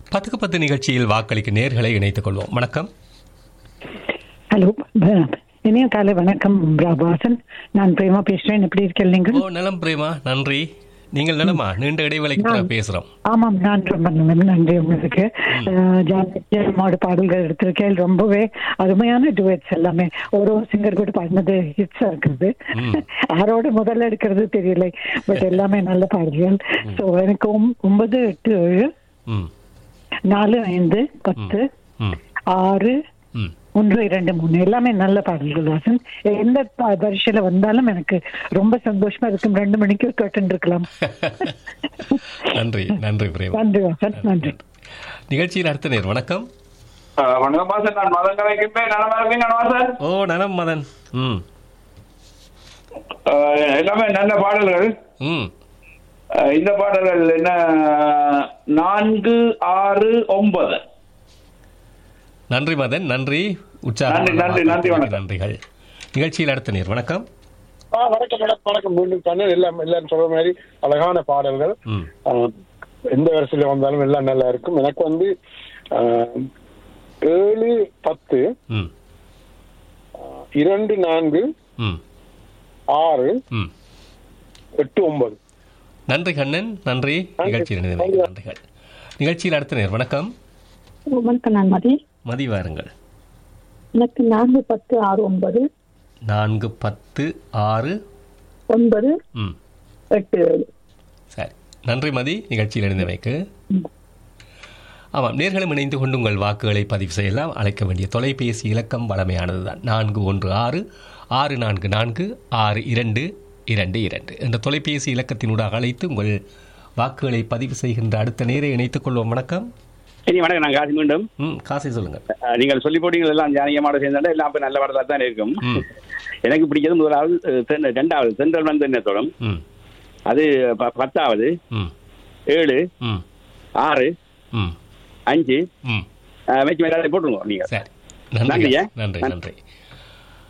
பத்துக்கு பத்து நிகழ்ச்சியில் வாக்களிக்க நேர்களை இணைத்துக் கொள்வோம் வணக்கம் ஹலோ ப- இனிய காலை வணக்கம் பிரபாசன் நான் பிரேமா பேசுறேன் எப்படி இருக்கேன் நீங்கள் ஓ நலம் பிரேமா நன்றி நீங்கள் நலமா நீண்ட இடைவேளைக்கு பிறகு பேசுறோம் ஆமாம் நான் ரொம்ப நன்றி நன்றி உங்களுக்கு அஹ், ஜானகி அம்மாவோட பாடல்கள் எடுத்திருக்கேன் ரொம்பவே அருமையான டுவெட்ஸ் எல்லாமே ஒரு ஒரு சிங்கர் கூட பாடினது ஹிட்ஸா இருக்குது யாரோட முதல்ல எடுக்கிறது தெரியல பட் எல்லாமே நல்ல பாடல்கள் ஸோ எனக்கு ஒம்- ஒன்பது எட்டு ஏழு ம் நாலு ஐந்து பத்து ம் ஆறு ம் ஒன்று இரண்டு மூணு எல்லாமே நல்ல பாடல்கள் வாசன் எந்த ப- வரிசையில வந்தாலும் எனக்கு ரொம்ப சந்தோஷமா இருக்கும் ரெண்டு மணிக்கு கேட்டு இருக்கலாம் நன்றி நன்றி பிரேமா நன்றி வாசன் நன்றி நிகழ்ச்சியில் அடுத்த நேர் வணக்கம் ஆ, வணக்கம் பாசன் நான் மதன் கலைக்கின்றேன் நலமா இருக்கீங்க பாசன் ஓ நலம் மதன் ம் ஆ, எல்லாமே நல்ல பாடல்கள் ம் ஆ, இந்த பாடல்கள் என்ன நான்கு ஆறு ஒன்பது நன்றி மதன் நன்றி நன்றி, நன்றி, நன்றி, வணக்கம். நன்றிகள் நிகழ்ச்சியில் அடுத்த நேர் வணக்கம் ஆ வணக்கம் மேடம் வணக்கம் மீண்டும் கண்ணன் எல்லாம் எல்லாம் சொல்ற மாதிரி அழகான பாடல்கள் ம் ஆ, எந்த வரிசையில வந்தாலும் எல்லாம் நல்லா இருக்கும் எனக்கு வந்து ஆ, ஏழு பத்து ம் ஆ, இரண்டு நான்கு ம் ஆறு ம் எட்டு ஒன்பது நன்றி கண்ணன் நன்றி நிகழ்ச்சியில் இணைந்தமைக்கு நன்றிகள் நிகழ்ச்சியில் அடுத்த நேர் வணக்கம் வணக்கம் நான் மதி மதி வாருங்கள் எனக்கு நான்கு பத்து ஆறு ஒன்பது நான்கு பத்து ஆறு ஒன்பது ம் எட்டு ஏழு சரி நன்றி மதி நிகழ்ச்சியில் இணைந்தமைக்கு ஆமாம் நேர்களும் இணைந்து கொண்டு உங்கள் வாக்குகளை பதிவு செய்யலாம் அழைக்க வேண்டிய தொலைபேசி இலக்கம் வளமையானது தான் நான்கு ஒன்று ஆறு ஆறு நான்கு நான்கு ஆறு இரண்டு இரண்டு இரண்டு என்ற தொலைபேசி இலக்கத்தினூடாக அழைத்து உங்கள் வாக்குகளை பதிவு செய்கின்ற அடுத்த நேரை இணைத்துக் கொள்வோம் வணக்கம் இனி வணக்கம் நான் காசி மீண்டும் ம் காசை சொல்லுங்கள் அஹ், நீங்கள் சொல்லி போட்டீங்க எல்லாம் ஜானியமாட சேர்ந்தாண்டா எல்லாம் அப்ப நல்ல படத்தா தான் இருக்கும் ம் எனக்கு பிடிச்சது முதலாவது அஹ், தென்- ரெண்டாவது சென்ட்ரல் வந்து என்னத்தோடும் ம் அது ப- பத்தாவது ம் ஏழு ம் ஆறு ம் அஞ்சு ம் அஹ், வச்சு மேலே போட்டுருங்க நீங்க சரி நன்றி நன்றியா? நன்றி நன்றி. நன்றி